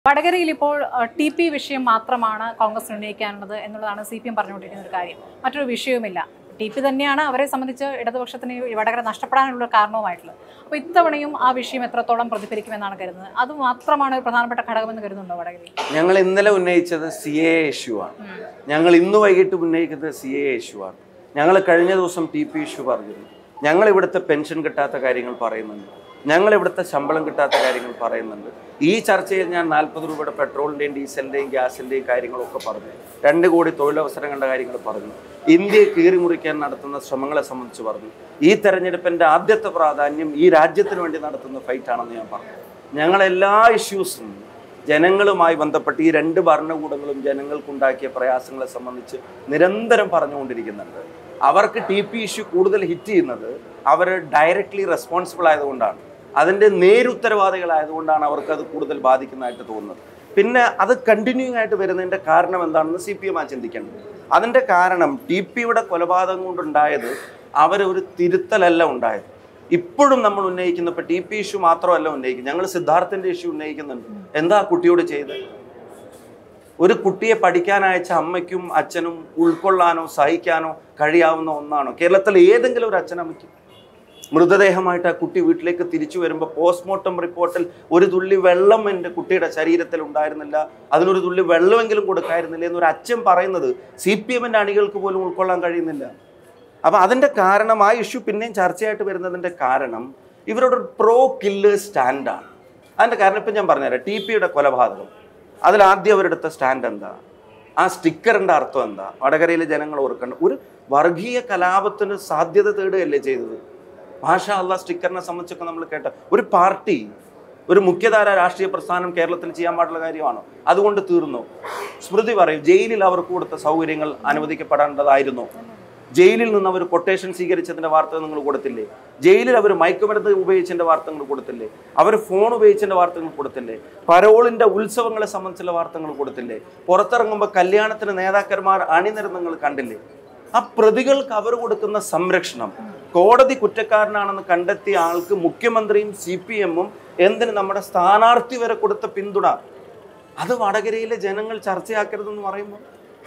വടകരയിൽ ഇപ്പോൾ T P വിഷയം മാത്രമാണ് കോൺഗ്രസ് ഉന്നയിക്കാനുള്ളത് എന്നുള്ളതാണ് സി പി എം പറഞ്ഞുകൊണ്ടിരിക്കുന്ന ഒരു കാര്യം മറ്റൊരു വിഷയവുമില്ല ടി പി തന്നെയാണ് അവരെ സംബന്ധിച്ച് ഇടതുപക്ഷത്തിന് ഈ വടകര നഷ്ടപ്പെടാനുള്ള കാരണവുമായിട്ടുള്ളത് അപ്പോൾ ഇത്തവണയും ആ വിഷയം എത്രത്തോളം പ്രതിഫലിക്കുമെന്നാണ് കരുതുന്നത് അത് മാത്രമാണ് ഒരു പ്രധാനപ്പെട്ട ഘടകമെന്ന് കരുതുന്നുണ്ടോ വടകരയിൽ ഞങ്ങൾ ഇന്നലെ ഉന്നയിച്ചത് സി എ ഇഷ്യൂ ആണ് ഞങ്ങൾ ഇന്ന് വൈകിട്ട് ഉന്നയിക്കുന്നത് സി എ ഇഷ്യൂ ആണ് ഞങ്ങൾ കഴിഞ്ഞ ദിവസം ടി പി ഇഷ്യൂ പറഞ്ഞിരുന്നു ഞങ്ങൾ ഇവിടുത്തെ പെൻഷൻ കിട്ടാത്ത കാര്യങ്ങൾ പറയുന്നുണ്ട് ഞങ്ങൾ ഇവിടുത്തെ ശമ്പളം കിട്ടാത്ത കാര്യങ്ങൾ പറയുന്നുണ്ട് ഈ ചർച്ചയിൽ ഞാൻ നാൽപ്പത് രൂപയുടെ പെട്രോളിൻ്റെയും ഡീസലിൻ്റെയും ഗ്യാസിൻ്റെയും കാര്യങ്ങളൊക്കെ പറഞ്ഞു രണ്ട് കോടി തൊഴിലവസരങ്ങളുടെ കാര്യങ്ങൾ പറഞ്ഞു ഇന്ത്യയെ കീറിമുറിക്കാൻ നടത്തുന്ന ശ്രമങ്ങളെ സംബന്ധിച്ച് പറഞ്ഞു ഈ തെരഞ്ഞെടുപ്പിൻ്റെ ആദ്യത്തെ പ്രാധാന്യം ഈ രാജ്യത്തിന് വേണ്ടി നടത്തുന്ന ഫൈറ്റാണെന്ന് ഞാൻ പറഞ്ഞു ഞങ്ങളെല്ലാ ഇഷ്യൂസും ജനങ്ങളുമായി ബന്ധപ്പെട്ട് ഈ രണ്ട് ഭരണകൂടങ്ങളും ജനങ്ങൾക്കുണ്ടാക്കിയ പ്രയാസങ്ങളെ സംബന്ധിച്ച് നിരന്തരം പറഞ്ഞുകൊണ്ടിരിക്കുന്നുണ്ട് അവർക്ക് ടി പി ഇഷ്യൂ കൂടുതൽ ഹിറ്റ് ചെയ്യുന്നത് അവർ ഡയറക്റ്റ്ലി റെസ്പോൺസിബിൾ ആയതുകൊണ്ടാണ് അതിൻ്റെ നേരുത്തരവാദികളായതുകൊണ്ടാണ് അവർക്ക് അത് കൂടുതൽ ബാധിക്കുന്നതായിട്ട് തോന്നുന്നത് പിന്നെ അത് കണ്ടിന്യൂയിങ് ആയിട്ട് വരുന്നതിൻ്റെ കാരണം എന്താണെന്ന് സി പി എം ആ ചിന്തിക്കേണ്ടത് അതിൻ്റെ കാരണം ടി പിയുടെ കൊലപാതകം കൊണ്ടുണ്ടായത് അവരൊരു തിരുത്തലല്ല ഉണ്ടായത് ഇപ്പോഴും നമ്മൾ ഉന്നയിക്കുന്ന ഇപ്പൊ ടി പി ഇഷ്യൂ മാത്രമല്ല ഉന്നയിക്കും ഞങ്ങൾ സിദ്ധാർത്ഥന്റെ ഇഷ്യൂ ഉന്നയിക്കുന്നുണ്ട് എന്താ ആ കുട്ടിയോട് ചെയ്ത് ഒരു കുട്ടിയെ പഠിക്കാൻ അയച്ച അമ്മയ്ക്കും അച്ഛനും ഉൾക്കൊള്ളാനോ സഹിക്കാനോ കഴിയാവുന്ന ഒന്നാണോ കേരളത്തിൽ ഏതെങ്കിലും ഒരു അച്ഛനമ്മയ്ക്ക് മൃതദേഹമായിട്ട് ആ കുട്ടി വീട്ടിലേക്ക് തിരിച്ചു വരുമ്പോൾ പോസ്റ്റ്മോർട്ടം റിപ്പോർട്ടിൽ ഒരു തുള്ളി വെള്ളം എൻ്റെ കുട്ടിയുടെ ശരീരത്തിൽ ഉണ്ടായിരുന്നില്ല അതിനൊരു തുള്ളി വെള്ളമെങ്കിലും കൊടുക്കായിരുന്നില്ല എന്നൊരു അച്ഛൻ പറയുന്നത് സി പി എമ്മിൻ്റെ അണികൾക്ക് പോലും ഉൾക്കൊള്ളാൻ കഴിയുന്നില്ല അപ്പം അതിൻ്റെ കാരണം ആ ഇഷ്യൂ പിന്നെയും ചർച്ചയായിട്ട് വരുന്നതിൻ്റെ കാരണം ഇവരുടെ ഒരു പ്രോ കില്ലേഴ്സ് സ്റ്റാൻഡാണ് അതിൻ്റെ കാരണം ഇപ്പം ഞാൻ പറഞ്ഞുതരാം ടി പിയുടെ കൊലപാതകം അതിൽ ആദ്യം അവരെടുത്ത സ്റ്റാൻഡ് എന്താ ആ സ്റ്റിക്കറിൻ്റെ അർത്ഥം എന്താ വടകരയിലെ ജനങ്ങൾ ഓർക്കേണ്ട ഒരു വർഗീയ കലാപത്തിന് സാധ്യത തേടുകയല്ലേ ചെയ്തത് ഭാഷ അല്ല സ്റ്റിക്കറിനെ സംബന്ധിച്ചൊക്കെ നമ്മൾ കേട്ട ഒരു പാർട്ടി ഒരു മുഖ്യധാര രാഷ്ട്രീയ പ്രസ്ഥാനം കേരളത്തിൽ ചെയ്യാൻ പാടുള്ള കാര്യമാണോ അതുകൊണ്ട് തീർന്നു സ്മൃതി പറയും ജയിലിൽ അവർക്ക് കൊടുത്ത സൗകര്യങ്ങൾ അനുവദിക്കപ്പെടേണ്ടതായിരുന്നു ജയിലിൽ നിന്ന് അവർ കൊട്ടേഷൻ സ്വീകരിച്ചതിന്റെ വാർത്ത നിങ്ങൾ കൊടുത്തില്ലേ ജയിലിൽ അവർ മയക്കുമരുന്ന് ഉപയോഗിച്ചതിന്റെ വാർത്ത നിങ്ങൾ കൊടുത്തില്ലേ അവർ ഫോൺ ഉപയോഗിച്ചതിന്റെ വാർത്ത നിങ്ങൾ കൊടുത്തില്ലേ പരോളിന്റെ ഉത്സവങ്ങളെ സംബന്ധിച്ചുള്ള വാർത്ത നിങ്ങൾ കൊടുത്തില്ലേ പുറത്തിറങ്ങുമ്പോൾ കല്യാണത്തിന് നേതാക്കന്മാർ അണിനിരന്ന് നിങ്ങൾ കണ്ടില്ലേ ആ പ്രതികൾക്ക് അവർ കൊടുക്കുന്ന സംരക്ഷണം കോടതി കുറ്റക്കാരനാണെന്ന് കണ്ടെത്തിയ ആൾക്ക് മുഖ്യമന്ത്രിയും സി പി എമ്മും എന്തിന് നമ്മുടെ സ്ഥാനാർത്ഥി വരെ കൊടുത്ത പിന്തുണ അത് വടകരയിലെ ജനങ്ങൾ ചർച്ചയാക്കരുതെന്ന് പറയുമ്പോൾ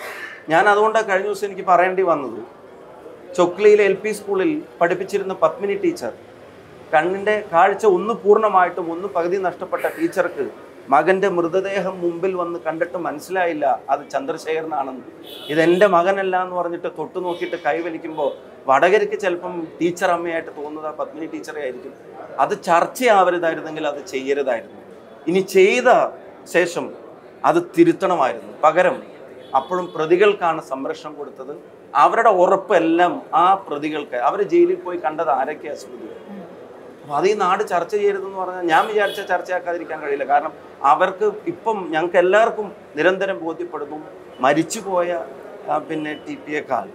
ഞാൻ അതുകൊണ്ടാണ് കഴിഞ്ഞ ദിവസം എനിക്ക് പറയേണ്ടി വന്നത് ചൊക്ലിയിലെ എൽ പി സ്കൂളിൽ പഠിപ്പിച്ചിരുന്ന പത്മിനി ടീച്ചർ കണ്ണിൻ്റെ കാഴ്ച ഒന്ന് പൂർണ്ണമായിട്ടും ഒന്ന് പകുതി നഷ്ടപ്പെട്ട ടീച്ചർക്ക് മകന്റെ മൃതദേഹം മുമ്പിൽ വന്ന് കണ്ടിട്ട് മനസ്സിലായില്ല അത് ചന്ദ്രശേഖരനാണെന്ന് ഇതെൻ്റെ മകനല്ല എന്ന് പറഞ്ഞിട്ട് തൊട്ടു നോക്കിയിട്ട് കൈവലിക്കുമ്പോൾ വടകരയ്ക്ക് ചിലപ്പം ടീച്ചർ അമ്മയായിട്ട് തോന്നുന്നത് ആ പത്മിനി ടീച്ചറെ ആയിരിക്കും അത് ചർച്ചയാവരുതായിരുന്നെങ്കിൽ അത് ചെയ്യരുതായിരുന്നു ഇനി ചെയ്ത ശേഷം അത് തിരുത്തണമായിരുന്നു പകരം അപ്പോഴും പ്രതികൾക്കാണ് സംരക്ഷണം കൊടുത്തത് അവരുടെ ഉറപ്പെല്ലാം ആ പ്രതികൾക്ക് അവർ ജയിലിൽ പോയി കണ്ടത് ആരൊക്കെയാ സ്മൃതി അപ്പൊ അത് ഈ നാട് ചർച്ച ചെയ്യരുതെന്ന് പറഞ്ഞാൽ ഞാൻ വിചാരിച്ച ചർച്ചയാക്കാതിരിക്കാൻ കഴിയില്ല കാരണം അവർക്ക് ഇപ്പം ഞങ്ങൾക്ക് എല്ലാവർക്കും നിരന്തരം ബോധ്യപ്പെടുന്നു മരിച്ചുപോയ ആ, പിന്നെ ടി പിയേക്കാൾ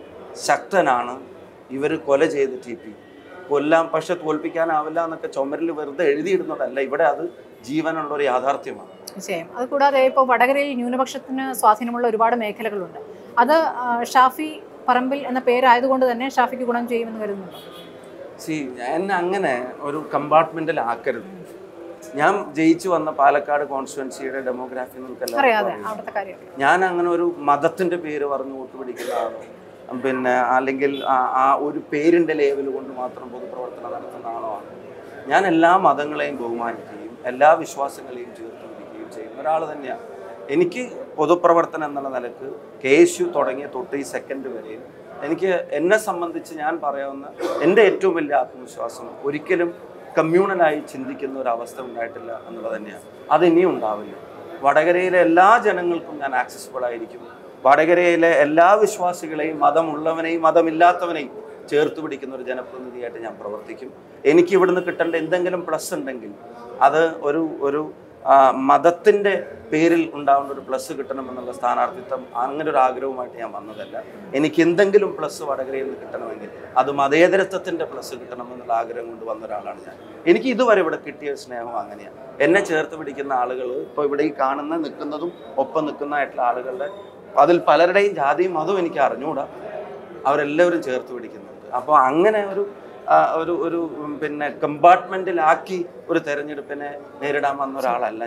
ശക്തനാണ് ഇവർ കൊല ചെയ്ത് ടി പി കൊല്ലാം പക്ഷെ തോൽപ്പിക്കാനാവില്ല എന്നൊക്കെ ചുമരിൽ വെറുതെ എഴുതിയിടുന്നതല്ല ഇവിടെ അത് ജീവനുള്ള ഒരു യാഥാർത്ഥ്യമാണ് തീർച്ചയായും അത് കൂടാതെ ഇപ്പോൾ വടകരയിൽ ന്യൂനപക്ഷത്തിന് സ്വാധീനമുള്ള ഒരുപാട് മേഖലകളുണ്ട് അത് ആ, ഷാഫി പറമ്പിൽ എന്ന പേരായതുകൊണ്ട് തന്നെ ഷാഫിക്ക് ഗുണം ചെയ്യുമെന്ന് കരുതുന്നുണ്ടോ സി എന്നെ അങ്ങനെ ഒരു കമ്പാർട്ട്മെന്റിൽ ആക്കരുത് ഞാൻ ജയിച്ചു വന്ന പാലക്കാട് കോൺസ്റ്റിറ്റ്യുവൻസിയുടെ ഡെമോഗ്രാഫി നിങ്ങൾക്ക് അറിയാതെ എല്ലാവർക്കും അറിയാം. അവിടുത്തെ കാര്യം ഞാൻ അങ്ങനെ ഒരു മതത്തിന്റെ പേര് പറഞ്ഞ് വോട്ട് പിടിക്കുന്ന ആളോ പിന്നെ അല്ലെങ്കിൽ ആ- ആ ഒരു പേരിന്റെ ലേവൽ കൊണ്ട് മാത്രം പൊതുപ്രവർത്തനം നടത്തുന്ന ആളോ ആണ് ഞാൻ എല്ലാ മതങ്ങളെയും ബഹുമാനിക്കുകയും എല്ലാ വിശ്വാസങ്ങളെയും ചേർത്ത് പിടിക്കുകയും ചെയ്യുന്ന ഒരാൾ തന്നെയാണ് എനിക്ക് പൊതുപ്രവർത്തനം എന്നുള്ള നിലക്ക് കെ എസ് യു തുടങ്ങിയ തൊട്ട് ഈ സെക്കൻഡ് വരെയും എനിക്ക് എന്നെ സംബന്ധിച്ച് ഞാൻ പറയാവുന്ന എൻ്റെ ഏറ്റവും വലിയ ആത്മവിശ്വാസം ഒരിക്കലും കമ്മ്യൂണലായി ചിന്തിക്കുന്ന ഒരു അവസ്ഥ ഉണ്ടായിട്ടില്ല എന്നുള്ളത് തന്നെയാണ് അത് ഇനിയും ഉണ്ടാവില്ല വടകരയിലെ എല്ലാ ജനങ്ങൾക്കും ഞാൻ ആക്സസിബിൾ ആയിരിക്കും വടകരയിലെ എല്ലാ വിശ്വാസികളെയും മതമുള്ളവനെയും മതമില്ലാത്തവനെയും ചേർത്ത് പിടിക്കുന്ന ഒരു ജനപ്രതിനിധിയായിട്ട് ഞാൻ പ്രവർത്തിക്കും എനിക്ക് ഇവിടുന്ന് കിട്ടേണ്ട എന്തെങ്കിലും പ്ലസ് ഉണ്ടെങ്കിൽ അത് ഒരു ഒരു ആ, മതത്തിന്റെ പേരിൽ ഉണ്ടാവേണ്ട ഒരു പ്ലസ് കിട്ടണമെന്നുള്ള സ്ഥാനാർത്ഥിത്വം അങ്ങനെ ഒരു ആഗ്രഹവുമായിട്ട് ഞാൻ വന്നതല്ല എനിക്ക് എന്തെങ്കിലും പ്ലസ് വടകരയിൽ നിന്ന് കിട്ടണമെങ്കിൽ അത് മതേതരത്വത്തിന്റെ പ്ലസ് കിട്ടണമെന്നുള്ള ആഗ്രഹം കൊണ്ട് വന്ന ഒരാളാണ് ഞാൻ എനിക്ക് ഇതുവരെ ഇവിടെ കിട്ടിയ സ്നേഹം അങ്ങനെയാണ് എന്നെ ചേർത്ത് പിടിക്കുന്ന ആളുകൾ ഇപ്പോൾ ഇവിടെ ഈ കാണുന്ന നിൽക്കുന്നതും ഒപ്പം നിൽക്കുന്നതായിട്ടുള്ള ആളുകളുടെ അതിൽ പലരുടെയും ജാതിയും മതവും എനിക്ക് അറിഞ്ഞുകൂടാ അവരെല്ലാവരും ചേർത്ത് പിടിക്കുന്നുണ്ട് അപ്പോൾ അങ്ങനെ ഒരു ആ, ഒരു ഒരു ഉം, പിന്നെ കമ്പാർട്ട്മെന്റിലാക്കി ഒരു തെരഞ്ഞെടുപ്പിനെ നേരിടാൻ വന്ന ഒരാളല്ല ഞാൻ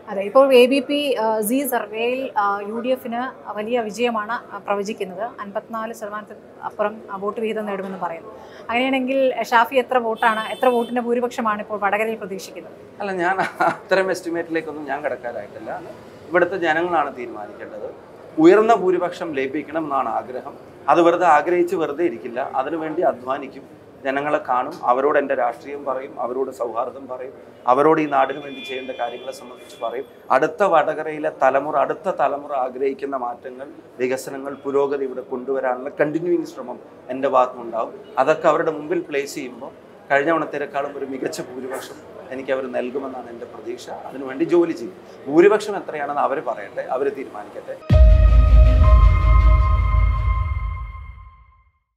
അതെ ഇപ്പോൾ എ ബി പി സി സർവേയിൽ യു ഡി എഫിന് വലിയ വിജയമാണ് ആ, പ്രവചിക്കുന്നത് അൻപത്തിനാല് ശതമാനത്തിൽ അപ്പുറം ആ, വോട്ട് വിഹിതം നേടുമെന്ന് പറയുന്നു അങ്ങനെയാണെങ്കിൽ ഷാഫി എത്ര വോട്ടാണ് എത്ര വോട്ടിന്റെ ഭൂരിപക്ഷമാണ് ഇപ്പോൾ വടകരയിൽ പ്രതീക്ഷിക്കുന്നത് അല്ല ഞാൻ അത്തരം എസ്റ്റിമേറ്റിലേക്കൊന്നും ഞാൻ കിടക്കാനായിട്ടില്ല ഇവിടുത്തെ ജനങ്ങളാണ് തീരുമാനിക്കേണ്ടത് ഉയർന്ന ഭൂരിപക്ഷം ലഭിക്കണം എന്നാണ് ആഗ്രഹം അത് വെറുതെ ആഗ്രഹിച്ച് വെറുതെ ഇരിക്കില്ല അതിനുവേണ്ടി അധ്വാനിക്കും ജനങ്ങളെ കാണും അവരോട് എൻ്റെ രാഷ്ട്രീയം പറയും അവരോട് സൗഹാർദ്ദം പറയും അവരോട് ഈ നാടിന് വേണ്ടി ചെയ്യേണ്ട കാര്യങ്ങളെ സംബന്ധിച്ച് പറയും അടുത്ത വടകരയിലെ തലമുറ അടുത്ത തലമുറ ആഗ്രഹിക്കുന്ന മാറ്റങ്ങൾ വികസനങ്ങൾ പുരോഗതി ഇവിടെ കൊണ്ടുവരാനുള്ള കണ്ടിന്യൂയിങ് ശ്രമം എൻ്റെ ഭാഗത്തുനിന്നുണ്ടാവും അതൊക്കെ അവരുടെ മുമ്പിൽ പ്ലേസ് ചെയ്യുമ്പോൾ കഴിഞ്ഞ ഓണത്തിനേക്കാളും ഒരു മികച്ച ഭൂരിപക്ഷം എനിക്ക് അവർ നൽകുമെന്നാണ് എൻ്റെ പ്രതീക്ഷ അതിനുവേണ്ടി ജോലി ചെയ്യും ഭൂരിപക്ഷം എത്രയാണെന്ന് അവർ പറയട്ടെ അവർ തീരുമാനിക്കട്ടെ